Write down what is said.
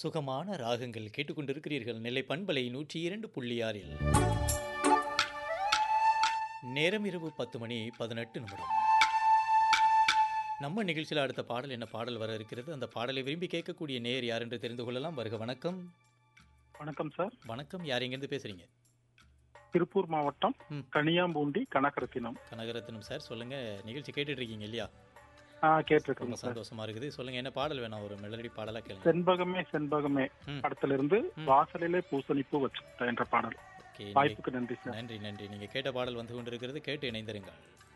சுகமான ராகங்கள் கேட்டுக்கொண்டிருக்கிறீர்கள் நெல்லை பண்பலை நூற்றி இரண்டு புள்ளி ஆறில் நேரம் இரவு பத்து மணி பதினெட்டு நிமிடம் நம்ம நிகழ்ச்சியில் அடுத்த பாடல் என்ன பாடல் வர இருக்கிறது அந்த பாடலை விரும்பி கேட்கக்கூடிய நேர் யார் என்று தெரிந்து கொள்ளலாம் வருக வணக்கம் வணக்கம் சார் வணக்கம் யார் எங்கேருந்து பேசுறீங்க திருப்பூர் மாவட்டம் ம். கனியாம்பூண்டி கனகரத்தினம் கனகரத்னம் சார் சொல்லுங்க நிகழ்ச்சி கேட்டுட்டு இருக்கீங்க இல்லையா ஆ ரொம்ப கேட்டிருக்கேங்க சார் சந்தோஷமா இருக்குது சொல்லுங்க என்ன பாடல் வேணும் ஒரு மெலடி பாடலா கேளுங்க செண்பகமே செண்பகமே ம். படத்துல இருந்து ம். வாசலிலே பூசணிப்பு வச்சு என்ற பாடல் ஓகே வாய்ப்புக்கு நன்றி சார் நன்றி நன்றி நீங்க கேட்ட பாடல் வந்து கொண்டிருக்கிறது கேட்டு இணைந்திருங்கள்